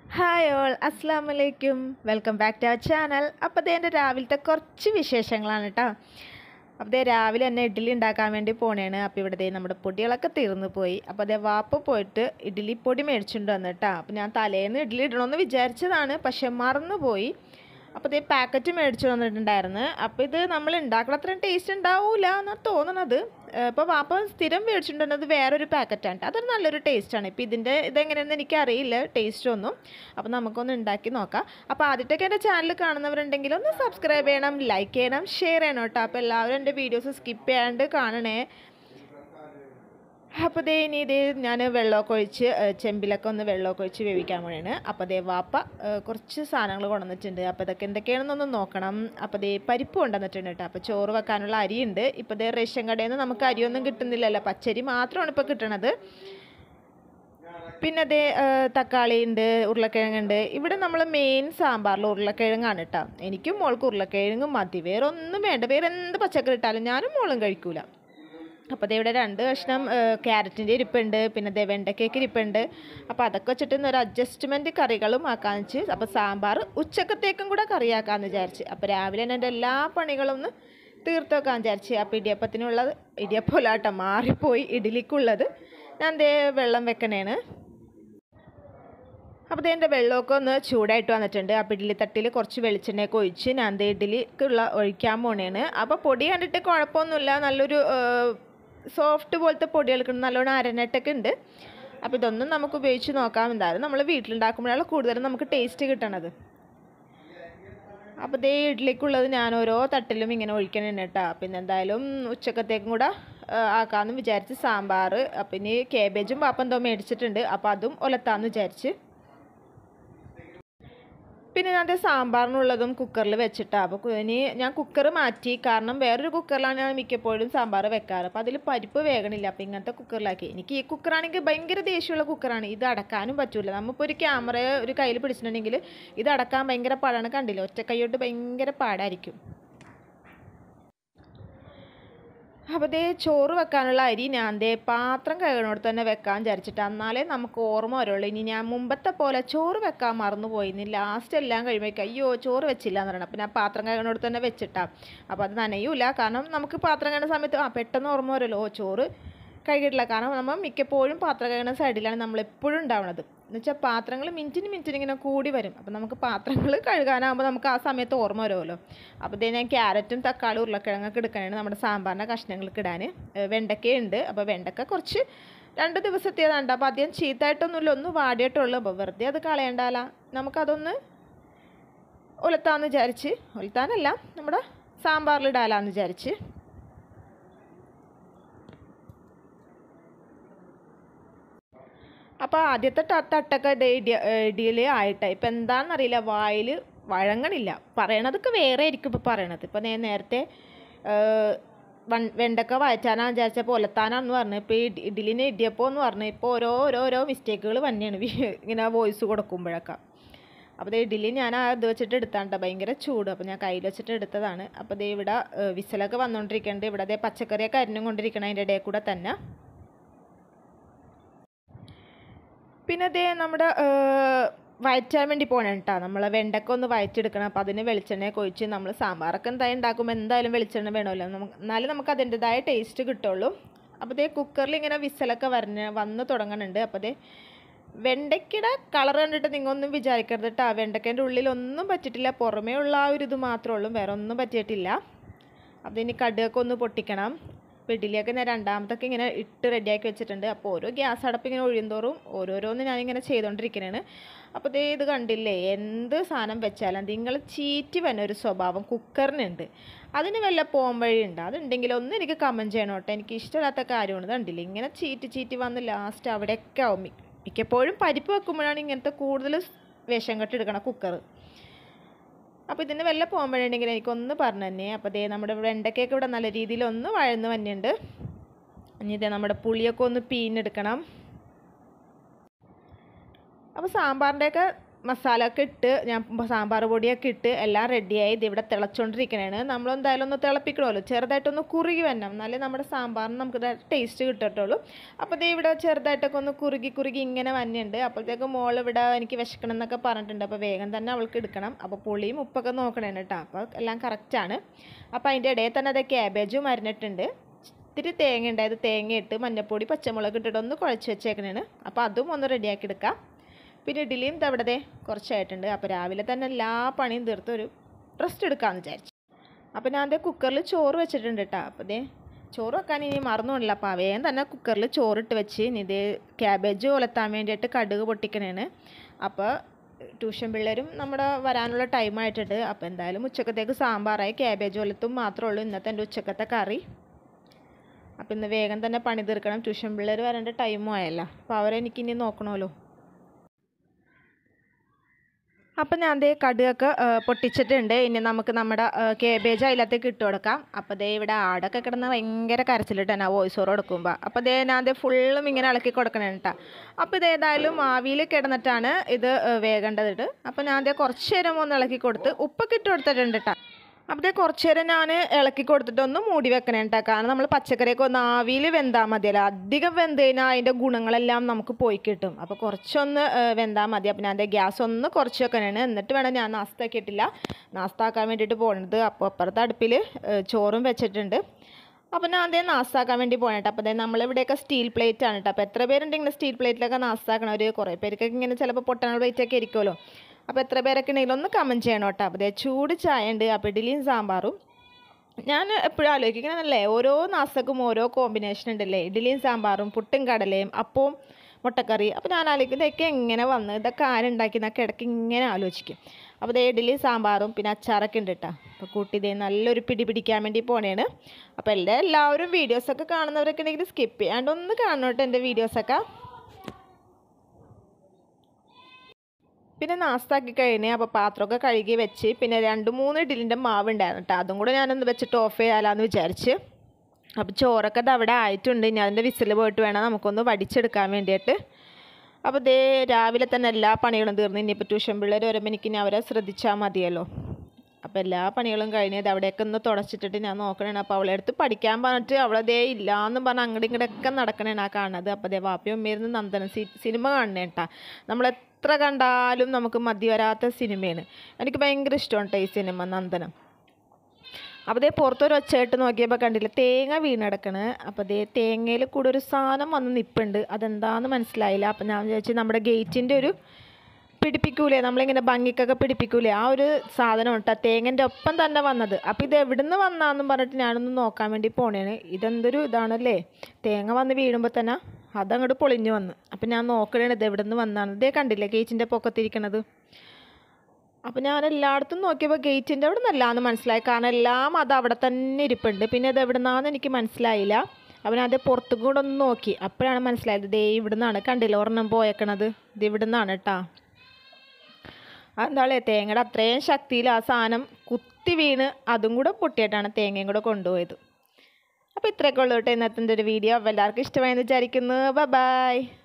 hi all അസ്സാം വലൈക്കും welcome back to our channel അപ്പോൾ ദേ എൻ്റെ രാവിലത്തെ കുറച്ച് വിശേഷങ്ങളാണ് കേട്ടോ അപ്പോൾ ദേ രാവിലെ തന്നെ ഇഡ്ഡലി ഉണ്ടാക്കാൻ വേണ്ടി പോണേണ് അപ്പോൾ ഇവിടെ ദേ നമ്മുടെ പൊടികളൊക്കെ തീർന്നു പോയി അപ്പോൾ അതേ വാപ്പ പോയിട്ട് ഇഡ്ഡലി പൊടി മേടിച്ചുകൊണ്ട് വന്നു കേട്ടോ അപ്പോൾ ഞാൻ തലേന്ന് ഇഡ്ഡലി ഇടണമെന്ന് വിചാരിച്ചതാണ് പക്ഷെ മറന്നുപോയി അപ്പോൾ ഇതേ പാക്കറ്റ് മേടിച്ചു വന്നിട്ടുണ്ടായിരുന്നു അപ്പോൾ ഇത് നമ്മൾ ഉണ്ടാക്കുന്ന അത്രയും ടേസ്റ്റ് ഉണ്ടാവില്ല എന്നാണ് തോന്നണത് ഇപ്പോൾ വാപ്പ സ്ഥിരം മേടിച്ചിട്ടുണ്ടെന്നത് വേറൊരു പാക്കറ്റാണ് അതൊരു നല്ലൊരു ടേസ്റ്റാണ് ഇപ്പോൾ ഇതിൻ്റെ ഇതെങ്ങനെയാണെന്ന് എനിക്കറിയില്ല ടേസ്റ്റ് ഒന്നും അപ്പോൾ നമുക്കൊന്ന് ഉണ്ടാക്കി നോക്കാം അപ്പോൾ ആദ്യത്തേക്ക് എൻ്റെ ചാനൽ കാണുന്നവരുണ്ടെങ്കിൽ ഒന്ന് സബ്സ്ക്രൈബ് ചെയ്യണം ലൈക്ക് ചെയ്യണം ഷെയർ ചെയ്യണം കേട്ടോ അപ്പോൾ എല്ലാവരും എൻ്റെ വീഡിയോസ് സ്കിപ്പ് ചെയ്യാണ്ട് കാണണേ അപ്പോൾ ദേ ഇനി ഇതേ ഞാൻ വെള്ളമൊക്കെ ഒഴിച്ച് ഏഹ്, ചെമ്പിലൊക്കെ ഒന്ന് വെള്ളമൊക്കെ ഒഴിച്ച് വേവിക്കാൻ വേണ്ടിയാണ് അപ്പോൾ ദേ വാപ്പ ഏഹ്, കുറച്ച് സാധനങ്ങൾ കൊണ്ടുവന്നിട്ടുണ്ട് അപ്പോൾ ഇതൊക്കെ എന്തൊക്കെയാണെന്നൊന്ന് നോക്കണം അപ്പോൾ ദേ പരിപ്പ് കൊണ്ടുവന്നിട്ടുണ്ട് കേട്ടോ അപ്പോൾ ചോറ് വെക്കാനുള്ള അരിയുണ്ട് ഇപ്പോൾ ദേ റേഷൻ കടയിൽ നിന്ന് നമുക്ക് അരിയൊന്നും കിട്ടുന്നില്ലല്ലോ പച്ചരി മാത്രമാണ് ഇപ്പോൾ കിട്ടണത് പിന്നെ അതേ തക്കാളി ഉണ്ട് ഉരുളക്കിഴങ്ങുണ്ട് ഇവിടെ നമ്മൾ മെയിൻ സാമ്പാറിൽ ഉരുളക്കിഴങ്ങാണ് കേട്ടോ എനിക്കും മോൾക്ക് ഉരുളക്കിഴങ്ങും മതി വേറെ ഒന്നും വേണ്ട വേറെ എന്ത് പച്ചക്കറി ഇട്ടാലും ഞാനും മോളും കഴിക്കൂല അപ്പോൾ ദേ ഇവിടെ രണ്ട് കഷ്ണം ക്യാരറ്റിൻ്റെ ഇരിപ്പുണ്ട് പിന്നെ ദേ വെണ്ടക്കേക്ക് ഇരിപ്പുണ്ട് അപ്പോൾ അതൊക്കെ വെച്ചിട്ട് ഇന്ന് ഒരു അഡ്ജസ്റ്റ്മെൻറ്റ് കറികളും ആക്കാന്ന് വെച്ച് അപ്പോൾ സാമ്പാർ ഉച്ചക്കത്തേക്കും കൂടെ കറിയാക്കാമെന്ന് വിചാരിച്ച് അപ്പോൾ രാവിലെ തന്നെ എൻ്റെ എല്ലാ പണികളും ഒന്ന് തീർത്ത് വെക്കാൻ വിചാരിച്ച് അപ്പോൾ ഇടിയപ്പത്തിനുള്ളത് ഇടിയപ്പമല്ല കേട്ടോ മാറിപ്പോയി ഇഡ്ഡലിക്കുള്ളത് ഞാൻ ദേ വെള്ളം വെക്കണേണ് അപ്പോൾ ദേ എൻ്റെ വെള്ളമൊക്കെ ഒന്ന് ചൂടായിട്ട് വന്നിട്ടുണ്ട് അപ്പോൾ ഇഡ്ഡലി തട്ടിൽ കുറച്ച് വെളിച്ചെണ്ണയൊക്കെ ഒഴിച്ച് ഞാൻ ദേ ഇഡ്ഡലിക്കുള്ള ഒഴിക്കാൻ പോണേണ് അപ്പോൾ പൊടി കണ്ടിട്ട് കുഴപ്പമൊന്നുമില്ല നല്ലൊരു സോഫ്റ്റ് പോലത്തെ പൊടികൾക്ക് നല്ലോണം അരനട്ടൊക്കെ ഉണ്ട് അപ്പോൾ ഇതൊന്നും നമുക്ക് ഉപയോഗിച്ച് നോക്കാം എന്തായാലും നമ്മൾ വീട്ടിലുണ്ടാക്കുമ്പോഴാണ് കൂടുതലും നമുക്ക് ടേസ്റ്റ് കിട്ടണത് അപ്പോൾ ദേ ഇഡ്ഡലിക്കുള്ളത് ഞാൻ ഓരോ തട്ടിലും ഇങ്ങനെ ഒഴിക്കണേണ് കേട്ടോ പിന്നെ എന്തായാലും ഉച്ചക്കത്തേക്കും കൂടെ ആ, ആക്കാമെന്ന് വിചാരിച്ച് സാമ്പാർ അപ്പം ഇനി കേബേജും പാപ്പം എന്തോ മേടിച്ചിട്ടുണ്ട് അപ്പോൾ അതും ഒലത്താന്ന് വിചാരിച്ച് പിന്നെ ഞാൻ ദേ സാമ്പാറിനുള്ളതും കുക്കറിൽ വെച്ചിട്ടാണ് അപ്പോൾ ഇനി ഞാൻ കുക്കർ മാറ്റി കാരണം വേറൊരു കുക്കറിലാണ് ഞാൻ മിക്കപ്പോഴും സാമ്പാർ വെക്കാറ് അപ്പോൾ അതിൽ പരിപ്പ് വേഗണില്ല അപ്പോൾ ഇങ്ങനത്തെ കുക്കറിലാക്കി എനിക്ക് ഈ കുക്കറാണെങ്കിൽ ഭയങ്കര ദേഷ്യമുള്ള കുക്കറാണ് ഇത് അടക്കാനും പറ്റൂല നമ്മളിപ്പോൾ ഒരു ക്യാമറ ഒരു കയ്യിൽ പിടിച്ചിട്ടുണ്ടെങ്കിൽ ഇത് അടക്കാൻ ഭയങ്കര പാടാണ് കണ്ടില്ല ഒറ്റ കൈയോട്ട് ഭയങ്കര പാടായിരിക്കും അപ്പോൾ ദേ ചോറ് വെക്കാനുള്ള അരി ഞാൻ ദേ പാത്രം കഴുകണോടത്ത് തന്നെ വെക്കാൻ വിചാരിച്ചിട്ട് എന്നാലേ നമുക്ക് ഓർമ്മ വരുള്ളൂ ഇനി ഞാൻ മുമ്പത്തെ പോലെ ചോറ് വെക്കാൻ മറന്നു പോയി ഇനി ലാസ്റ്റ് എല്ലാം കഴിയുമ്പോഴേക്കും അയ്യോ ചോറ് വെച്ചില്ല എന്ന് പറയണം അപ്പോൾ ഞാൻ പാത്രം കഴുകണോടത്ത് തന്നെ വെച്ചിട്ടാ അപ്പോൾ അത് നനയൂല കാരണം നമുക്ക് പാത്രം കഴുകുന്ന സമയത്ത് ആ പെട്ടെന്ന് ഓർമ്മ വരുമല്ലോ ഓ ചോറ് കഴുകിയിട്ടില്ല കാരണം നമ്മൾ മിക്കപ്പോഴും പാത്രം കഴുകുന്ന സൈഡിലാണ് നമ്മൾ എപ്പോഴും ഉണ്ടാവുന്നത് എന്ന് വെച്ചാൽ പാത്രങ്ങൾ മിനിറ്റിന് മിനിറ്റിന് ഇങ്ങനെ കൂടി വരും അപ്പോൾ നമുക്ക് പാത്രങ്ങൾ കഴുകാനാകുമ്പോൾ നമുക്ക് ആ സമയത്ത് ഓർമ്മ വരുമല്ലോ അപ്പോൾ ഇതേ ഞാൻ ക്യാരറ്റും തക്കാളി ഉരുളക്കിഴങ്ങൊക്കെ എടുക്കാനാണ് നമ്മുടെ സാമ്പാറിൻ്റെ കഷ്ണങ്ങൾക്ക് ഇടാൻ വെണ്ടക്കയുണ്ട് അപ്പോൾ വെണ്ടക്ക കുറച്ച് രണ്ട് ദിവസത്തേതാണ്ട് അപ്പോൾ അധികം ചീത്തായിട്ടൊന്നുമില്ല ഒന്ന് വാടിയിട്ടുള്ളൂ അപ്പോൾ വെറുതെ അത് കളയണ്ടാല നമുക്കതൊന്ന് ഉലത്താന്ന് വിചാരിച്ച് ഉലത്താനല്ല നമ്മുടെ സാമ്പാറിലിടാലാന്ന് വിചാരിച്ച് അപ്പോൾ ആദ്യത്തെ ത- തട്ടൊക്കെ ഇതേ ഇടിയ ഇടിയിൽ ആയിട്ടാണ് ഇപ്പം എന്താണെന്നറിയില്ല വായിൽ വഴങ്ങണില്ല പറയണതൊക്കെ വേറെ ആയിരിക്കും ഇപ്പോൾ പറയണത് ഇപ്പം ഞാൻ നേരത്തെ ഏഹ്, വൺ- വെണ്ടക്ക വഴറ്റാനാണ് വിചാരിച്ചപ്പോൾ ഒലത്താനാന്ന് പറഞ്ഞു ഇപ്പോൾ ഇഡി ഇഡ്ഡലിന് ഇടിയപ്പോൾ എന്ന് പറഞ്ഞു ഇപ്പോൾ ഓരോ ഓരോ ഓരോ മിസ്റ്റേക്കുകൾ തന്നെയാണ് വി- ഇങ്ങനെ വോയിസ് കൊടുക്കുമ്പോഴൊക്കെ അപ്പോൾ ദേ ഇഡ്ഡലി ഞാൻ ആ ഇത് വെച്ചിട്ട് എടുത്താണ്ട ഭയങ്കര ചൂട് അപ്പോൾ ഞാൻ കയ്യിൽ വെച്ചിട്ട് എടുത്തതാണ് അപ്പോൾ ദേ ഇവിടെ ഏഹ്, വിസിലൊക്കെ വന്നുകൊണ്ടിരിക്കുന്നുണ്ട് ഇവിടെ ദേ പച്ചക്കറിയൊക്കെ അരിഞ്ഞും കൊണ്ടിരിക്കണം അതിൻ്റെ ഇടയിൽ കൂടെ തന്നെ പിന്നെ ദേ നമ്മുടെ ഏഹ്, വഴറ്റാൻ വേണ്ടി പോകണം കേട്ടോ നമ്മൾ വെണ്ടക്ക ഒന്ന് വഴറ്റെടുക്കണം അപ്പോൾ അതിന് വെളിച്ചെണ്ണയൊക്കെ ഒഴിച്ച് നമ്മൾ സാമ്പാറൊക്കെ എന്തായാലും ഉണ്ടാക്കുമ്പോൾ എന്തായാലും വെളിച്ചെണ്ണ വേണമല്ലോ നമുക്ക് എന്നാലും നമുക്ക് അതിൻ്റെതായ ടേസ്റ്റ് കിട്ടുള്ളൂ അപ്പോൾ ദേ കുക്കറിൽ ഇങ്ങനെ വിസലൊക്കെ വരഞ്ഞ് വന്ന് തുടങ്ങുന്നുണ്ട് അപ്പോൾ ദേ വെണ്ടയ്ക്കയുടെ കളർ കണ്ടിട്ട് നിങ്ങൊന്നും വിചാരിക്കരുത് കേട്ടോ വെണ്ടയ്ക്കേൻ്റെ ഉള്ളിലൊന്നും പറ്റിയിട്ടില്ല പുറമേ ഉള്ള ആ ഒരു ഇത് മാത്രമേ ഉള്ളൂ വേറെ ഒന്നും പറ്റിയിട്ടില്ല അപ്പോൾ ഇനി കടുകൊക്കെ ഒന്ന് പൊട്ടിക്കണം അപ്പോൾ ഇഡ്ഡലിയൊക്കെ ഞാൻ രണ്ടാമത്തൊക്കെ ഇങ്ങനെ ഇട്ട് റെഡിയാക്കി വെച്ചിട്ടുണ്ട് അപ്പോൾ ഓരോ ഗ്യാസ് അടപ്പ് ഇങ്ങനെ ഒഴിയുന്തോറും ഓരോരോന്ന് ഞാനിങ്ങനെ ചെയ്തുകൊണ്ടിരിക്കുന്നതാണ് അപ്പോൾ ദേ ഇത് കണ്ടില്ലേ എന്ത് സാധനം വെച്ചാലും നിങ്ങൾ ചീറ്റി വന്ന ഒരു സ്വഭാവം കുക്കറിനുണ്ട് അതിന് വല്ല പോകാൻ വഴിയുണ്ട് അതുണ്ടെങ്കിൽ ഒന്ന് എനിക്ക് കമൻറ്റ് ചെയ്യണം കേട്ടോ എനിക്ക് ഇഷ്ടമില്ലാത്ത കാര്യമാണ് ഇത് കണ്ടില്ലേ ഇങ്ങനെ ചീറ്റി ചീറ്റി വന്ന് ലാസ്റ്റ് അവിടെയൊക്കെ ആവും മി- മിക്കപ്പോഴും പരിപ്പ് വെക്കുമ്പോഴാണ് ഇങ്ങനത്തെ കൂടുതൽ വിഷം കെട്ടെടുക്കണം കുക്കർ അപ്പോൾ ഇതിന് വല്ല പോകുമ്പോഴുണ്ടെങ്കിൽ എനിക്കൊന്ന് പറഞ്ഞു തന്നെ അപ്പോൾ ദേ നമ്മുടെ വെണ്ടയ്ക്കൊക്കെ ഇവിടെ നല്ല രീതിയിൽ ഒന്ന് വഴന്ന് വന്നിട്ടുണ്ട് ഇനി ഇതേ നമ്മുടെ പുളിയൊക്കെ ഒന്ന് പീഞ്ഞെടുക്കണം അപ്പോൾ സാമ്പാറിൻ്റെയൊക്കെ മസാല ഒക്കെ ഇട്ട് ഞാൻ സാമ്പാർ പൊടിയൊക്കെ ഇട്ട് എല്ലാം റെഡിയായി ഇത് ഇവിടെ തിളച്ചുകൊണ്ടിരിക്കണേണ് നമ്മളെന്തായാലും ഒന്ന് തിളപ്പിക്കണമല്ലോ ചെറുതായിട്ടൊന്ന് കുറുകി വരണം എന്നാലേ നമ്മുടെ സാമ്പാറിന് നമുക്ക് ടേസ്റ്റ് കിട്ടത്തുള്ളൂ അപ്പോൾ ഇത് ഇവിടെ ചെറുതായിട്ടൊക്കെ ഒന്ന് കുറുകി കുറുകി ഇങ്ങനെ വന്നിട്ടുണ്ട് അപ്പോഴത്തേക്ക് മോൾ ഇവിടെ എനിക്ക് വിശക്കണം എന്നൊക്കെ പറഞ്ഞിട്ടുണ്ട് അപ്പോൾ വേഗം തന്നെ അവൾക്ക് എടുക്കണം അപ്പോൾ പുളിയും ഉപ്പൊക്കെ നോക്കണേണ് കേട്ടോ അപ്പോൾ എല്ലാം കറക്റ്റാണ് അപ്പോൾ അതിൻ്റെ ഇടയിൽ തന്നെ അത് ക്യാബേജും അരിഞ്ഞിട്ടുണ്ട് ഇത്തിരി തേങ്ങ ഉണ്ടായത് തേങ്ങ ഇട്ട് മഞ്ഞപ്പൊടി പച്ചമുളക് ഇട്ടിട്ട് ഒന്ന് കുഴച്ച് വെച്ചേക്കണേണ് അപ്പോൾ അതും ഒന്ന് റെഡിയാക്കി എടുക്കാം പിന്നെ ഇഡ്ഡലിയും തവിടതേ കുറച്ചായിട്ടുണ്ട് അപ്പോൾ രാവിലെ തന്നെ എല്ലാ പണിയും തീർത്ത് ഒരു റെസ്റ്റ് എടുക്കാമെന്ന് വിചാരിച്ചു അപ്പോൾ ഞാൻ അതേ കുക്കറിൽ ചോറ് വെച്ചിട്ടുണ്ട് കേട്ടോ അപ്പോൾ ദേ ചോറ് വെക്കാൻ ഇനി മറന്നുകൊണ്ടില്ല അപ്പോൾ വേഗം തന്നെ കുക്കറിൽ ചോറിട്ട് വെച്ച് ഇനി ഇതേ ക്യാബേജ് കൊലത്താൻ വേണ്ടിയിട്ട് കടുക് പൊട്ടിക്കണേണ് അപ്പോൾ ട്യൂഷൻ പിള്ളേരും നമ്മുടെ വരാനുള്ള ടൈം ആയിട്ടുണ്ട് അപ്പോൾ എന്തായാലും ഉച്ചക്കത്തേക്ക് സാമ്പാറായി ക്യാബേജ് കൊലത്തും മാത്രമേ ഉള്ളൂ ഇന്നത്തെ എൻ്റെ ഉച്ചക്കത്തെ കറി അപ്പോൾ ഇന്ന് വേഗം തന്നെ പണി തീർക്കണം ട്യൂഷൻ പിള്ളേർ വരേണ്ട ടൈമും ആയല്ലോ അപ്പോൾ അവരെ എനിക്കിനി നോക്കണമല്ലോ അപ്പം ഞാൻ ദേ കടുകൊക്കെ ആ, പൊട്ടിച്ചിട്ടുണ്ട് ഇനി നമുക്ക് നമ്മുടെ കേബേജ് അതിനകത്തേക്ക് ഇട്ട് കൊടുക്കാം അപ്പോൾ ദേ ഇവിടെ ആടൊക്കെ കിടന്ന് ഭയങ്കര കരച്ചിലിട്ട് തന്നെ വോയിസ് ഓവർ കൊടുക്കുമ്പോൾ അപ്പോൾ ദേ ഞാൻ ദേ ഫുള്ളും ഇങ്ങനെ ഇളക്കി കൊടുക്കണം കേട്ടോ അപ്പോൾ ഇത് ഏതായാലും ആവിയിൽ കിടന്നിട്ടാണ് ഇത് ആ, വേകേണ്ടത് അപ്പോൾ ഞാൻ ദേ കുറച്ച് നേരം ഒന്ന് ഇളക്കി കൊടുത്ത് ഉപ്പൊക്കെ ഇട്ട് കൊടുത്തിട്ടുണ്ട് കേട്ടോ അപ്പോൾ കുറച്ച് നേരം ഞാൻ ഇളക്കി കൊടുത്തിട്ട് ഒന്ന് മൂടി വെക്കണം കേട്ടോ കാരണം നമ്മൾ പച്ചക്കറിയൊക്കെ ഒന്ന് ആവിയിൽ വെന്താൽ മതിയല്ലോ അധികം വെന്ത് കഴിഞ്ഞാൽ അതിൻ്റെ ഗുണങ്ങളെല്ലാം നമുക്ക് പോയി കിട്ടും അപ്പോൾ കുറച്ചൊന്ന് വെന്താൽ മതി അപ്പോൾ ഞാൻ ഗ്യാസ് ഒന്ന് കുറച്ച് വെക്കാനാണ് എന്നിട്ട് വേണം ഞാൻ നാസ്ത ആക്കിയിട്ടില്ല നാസ്ത ആക്കാൻ വേണ്ടിയിട്ട് പോകുന്നത് അപ്പോൾ അപ്പുറത്തെ അടുപ്പിൽ ചോറും വെച്ചിട്ടുണ്ട് അപ്പോൾ ഞാൻ അതേ നാസ്താക്കാൻ വേണ്ടി പോകണേട്ടോ അപ്പോൾ അതേ നമ്മളിവിടെയൊക്കെ സ്റ്റീൽ പ്ലേറ്റ് ആണ് കേട്ടോ അപ്പോൾ എത്ര പേരുണ്ടെങ്കിലും സ്റ്റീൽ പ്ലേറ്റിലൊക്കെ നാസ്താക്കണം ഒരു കുറേ പേർക്കൊക്കെ ഇങ്ങനെ ചിലപ്പോൾ പൊട്ടണ പ്ലേറ്റൊക്കെ ഇരിക്കുമല്ലോ അപ്പോൾ എത്ര പേരൊക്കെ ഉണ്ടെങ്കിലും ഒന്ന് കമൻറ്റ് ചെയ്യണം കേട്ടോ അപ്പോൾ ദേ ചൂട് ചായ ഉണ്ട് അപ്പോൾ ഇഡ്ഡലിയും സാമ്പാറും ഞാൻ എപ്പോഴും ആലോചിക്കുന്നതല്ലേ ഓരോ നാസ്തക്കും ഓരോ കോമ്പിനേഷൻ ഉണ്ടല്ലേ ഇഡ്ഡലിയും സാമ്പാറും പുട്ടും കടലയും അപ്പവും മുട്ടക്കറി അപ്പോൾ ഞാൻ ആലോചിക്കും ഇതൊക്കെ എങ്ങനെ വന്ന് ഇതൊക്കെ ആരുണ്ടാക്കി എന്നൊക്കെ ഇടയ്ക്ക് ഇങ്ങനെ ആലോചിക്കും അപ്പോൾ ദേ ഇഡ്ഡലിയും സാമ്പാറും പിന്നെ അച്ചാറൊക്കെ ഉണ്ട് കേട്ടോ അപ്പോൾ കൂട്ടി ഇതേ നല്ലൊരു പിടി പിടിക്കാൻ വേണ്ടി പോണേണ് അപ്പോൾ എല്ലാ എല്ലാവരും വീഡിയോസൊക്കെ കാണുന്നവരൊക്കെ ഉണ്ടെങ്കിൽ സ്കിപ്പ് ചെയ്യാണ്ട് ഒന്ന് കാണണം കേട്ടോ എൻ്റെ വീഡിയോസൊക്കെ പിന്നെ നാസ്താക്കി കഴിഞ്ഞ് അപ്പോൾ പാത്രമൊക്കെ കഴുകി വെച്ച് പിന്നെ രണ്ട് മൂന്ന് ഇഡ്ഡലിൻ്റെ മാവ് ഉണ്ടായിരുന്നു കേട്ടോ അതും കൂടെ ഞാനൊന്ന് വെച്ചിട്ട് ഓഫ് ചെയ്യാലാന്ന് വിചാരിച്ച് അപ്പോൾ ചോറൊക്കെ അത് അവിടെ ആയിട്ടുണ്ട് ഇനി അതിൻ്റെ വിസിൽ പോയിട്ട് വേണം നമുക്കൊന്ന് വടിച്ചെടുക്കാൻ വേണ്ടിയിട്ട് അപ്പോൾ ദേ രാവിലെ തന്നെ എല്ലാ പണികളും തീർന്നു ഇനിയിപ്പോൾ ട്യൂഷൻ പിള്ളേർ വരുമ്പോൾ എനിക്ക് ഇനി അവരെ ശ്രദ്ധിച്ചാൽ മതിയല്ലോ അപ്പോൾ എല്ലാ പണികളും കഴിഞ്ഞത് അവിടെയൊക്കെ ഒന്ന് തുടച്ചിട്ടിട്ട് ഞാൻ നോക്കണേ അപ്പോൾ അവളെ അടുത്ത് പഠിക്കാൻ പറഞ്ഞിട്ട് അവളെ ദേ ഇല്ലാന്നും പറഞ്ഞ് അങ്ങോട്ടും ഇങ്ങോട്ടൊക്കെ നടക്കണേണ് ആ കാണുന്നത് അപ്പോൾ ദേ വാപ്പയും ഉമ്മയിരുന്ന് നന്ദനം സി സിനിമ കാണണേ കേട്ടാ നമ്മൾ എത്ര കണ്ടാലും നമുക്ക് മതി വരാത്ത സിനിമയാണ് എനിക്ക് ഭയങ്കര ഇഷ്ടമാണ് കേട്ടോ ഈ സിനിമ നന്ദനം അപ്പോൾ ദേ പുറത്തൊരു ഒച്ചയായിട്ട് നോക്കിയപ്പോൾ കണ്ടില്ല തേങ്ങ വീണടക്കണ് അപ്പോൾ ദേ തേങ്ങയിൽ കൂടെ ഒരു സാധനം വന്ന് നിൽപ്പുണ്ട് അതെന്താണെന്ന് മനസ്സിലായില്ല അപ്പോൾ ഞാൻ വിചാരിച്ചു നമ്മുടെ ഗേറ്റിൻ്റെ ഒരു പിടിപ്പിക്കൂലേ നമ്മളിങ്ങനെ ഭംഗിക്കൊക്കെ പിടിപ്പിക്കൂലേ ആ ഒരു സാധനം കേട്ടോ തേങ്ങൻ്റെ ഒപ്പം തന്നെ വന്നത് അപ്പോൾ ഇത് എവിടുന്ന് വന്നാന്നും പറഞ്ഞിട്ട് ഞാനൊന്ന് നോക്കാൻ വേണ്ടി പോണേണ് ഇതെന്തൊരു ഇതാണല്ലേ തേങ്ങ വന്ന് വീഴുമ്പോൾ തന്നെ അതങ്ങോട്ട് പൊളിഞ്ഞു വന്ന് അപ്പം ഞാൻ നോക്കണേണ് ഇത് എവിടുന്ന് വന്നാണ് ഇതേ കണ്ടില്ലേ ഗേറ്റിൻ്റെ പൊക്കത്തിരിക്കണത് അപ്പോൾ ഞാൻ എല്ലായിടത്തും നോക്കിയപ്പോൾ ഗേറ്റിൻ്റെ അവിടെ നിന്നല്ലാന്ന് മനസ്സിലായി കാരണം എല്ലാം അത് അവിടെ തന്നെ ഇരിപ്പുണ്ട് പിന്നെ അത് എവിടെ നിന്നാന്ന് എനിക്ക് മനസ്സിലായില്ല അവൻ അത് പുറത്തും കൂടെ ഒന്ന് നോക്കി അപ്പോഴാണ് മനസ്സിലായത് ദേ ഇവിടുന്നാണ് കണ്ടില്ല ഒരെണ്ണം പോയേക്കണത് ഇത് ഇവിടുന്നാണ് കേട്ടാ അതെന്താളേ തേങ്ങയുടെ അത്രയും ശക്തിയിൽ ആ സാധനം കുത്തി വീണ് അതും കൂടെ പൊട്ടിയിട്ടാണ് തേങ്ങയും കൂടെ കൊണ്ടുപോയത് അപ്പോൾ ഇത്രയൊക്കെ ഉള്ളൂ കേട്ടോ ഇന്നത്തെ എൻ്റെ ഒരു വീഡിയോ അപ്പോൾ എല്ലാവർക്കും ഇഷ്ടമായെന്ന് വിചാരിക്കുന്നു ബൈ